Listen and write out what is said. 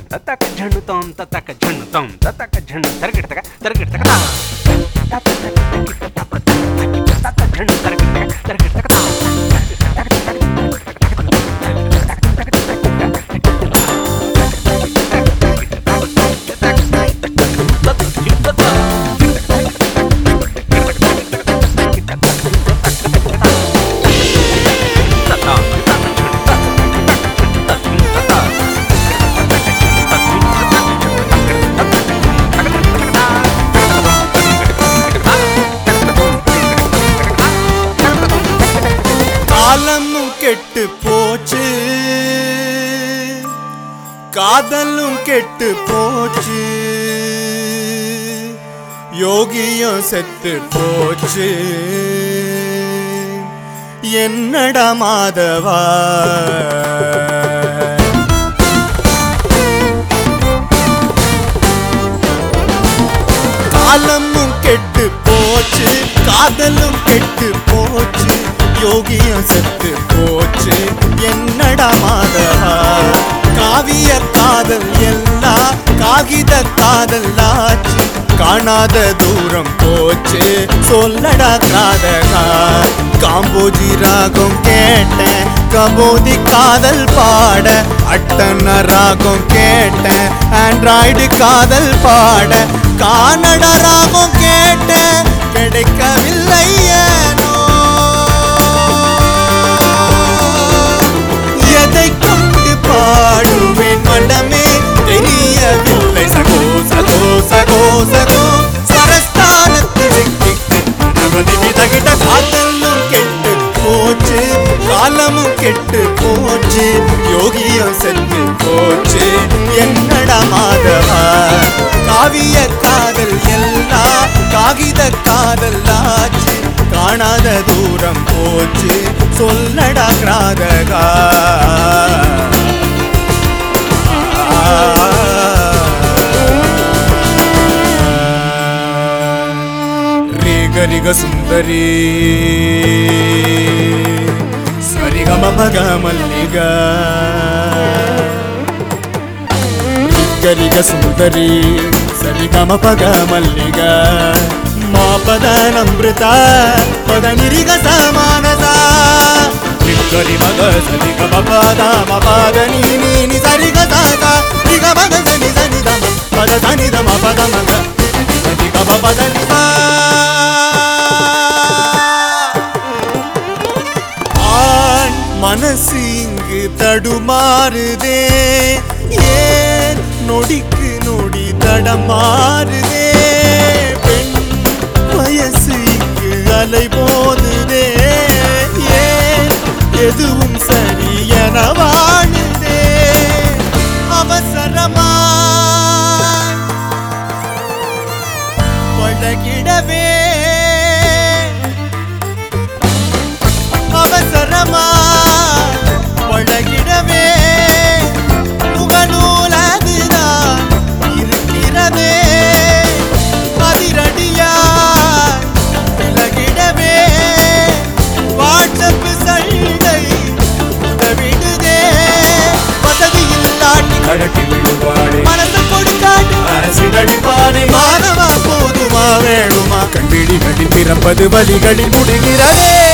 తతక జణుతం తతక జణుతం తతక జణు తరగిడతక తరగిడతక తా తత జణు తరగిడతక తరగిడతక తా காலமும் கெட்டு போச்சு காதலும் கெட்டு போச்சு யோகியும் செத்து போச்சு என்னடா மாதவா காலமும் கெட்டு போச்சு காதலும் கெட்டு போச்சு யோகியும் செத்து போச்சு என்னடா மாதவா காவிய காதல் எல்லாம் காகித காதல் ஆச்சு காணாத தூரம் போச்சு சொல்லடா காதகா காம்போஜி ராகம் கேட்டேன் கபோதி காதல் பாட அட்டன ராகம் கேட்டேன் ஆண்ட்ராய்டு காதல் பாட கானட ராகம் கேட்டேன் கிடைக்கவில்லை ஏனோ எதை கொண்டு பாடுவேன் மனமே தெரியவில்லை சகோ சகோ சகோ சகோ சரஸ்தானத்தில் விதகிட காதலும் கெட்டு போச்சு காலமும் கெட்டு போச்சு யோகியும் செத்து போச்சு என்னடா மாதவா காவிய காதல் எல்லாம் காகித காதல் ஆச்சு காணாத தூரம் போச்சு சொல்லடா கிராதகா ರೇಗರಿಗ ಸುಂದರಿ ಸರಿಗಮ ಮಗ ಮಲ್ಲಿಗ ರಿಗರಿಗ ಸುಂದರಿ ಸರಿಗಮ ಪಗ ಮಲ್ಲಿಗ ಮಾ ಪದ ನಮೃತ ಪದ ನಿರಿಗ ಸಮಾನದ ರಿಗರಿ ಮಗ ಸರಿಗ ಪದ ಮ ಪದ ನೀ ನೀ ನಿ ಸರಿಗ ಸಾಸ ನಿಗ ಮಗ ಸನಿ ಸನಿ ದಮ ಪದ ಸನಿ ದಮ ಪದ ಮಗ ಸರಿಗ ಪದ ನಿ ಸಾ ஆண் மனசு இங்கு தடுமாறுதே ஏன் நொடிக்கு நொடி தடமாறுதே பெண் வயசு இங்கு அலை போதுதே ஏன் எதுவும் சரியென வாழுதே அவசரமா பழகிடவே அவசரமா பழகிடவே முகநூலதுதான் இருக்கிறதே அதிரடியா விலகிடவே வாட்ஸ்அப் சண்டை உதவிடுதே வசதி இல்லாட்டி கடட்டி விடுவாளே மனசு கொடுக்காட்டு அரசிடடிப்பானே மானமா போதுமா வேணுமா கண்பிடிகளில் பிறப்பது வழிகளில் முடிகிறதே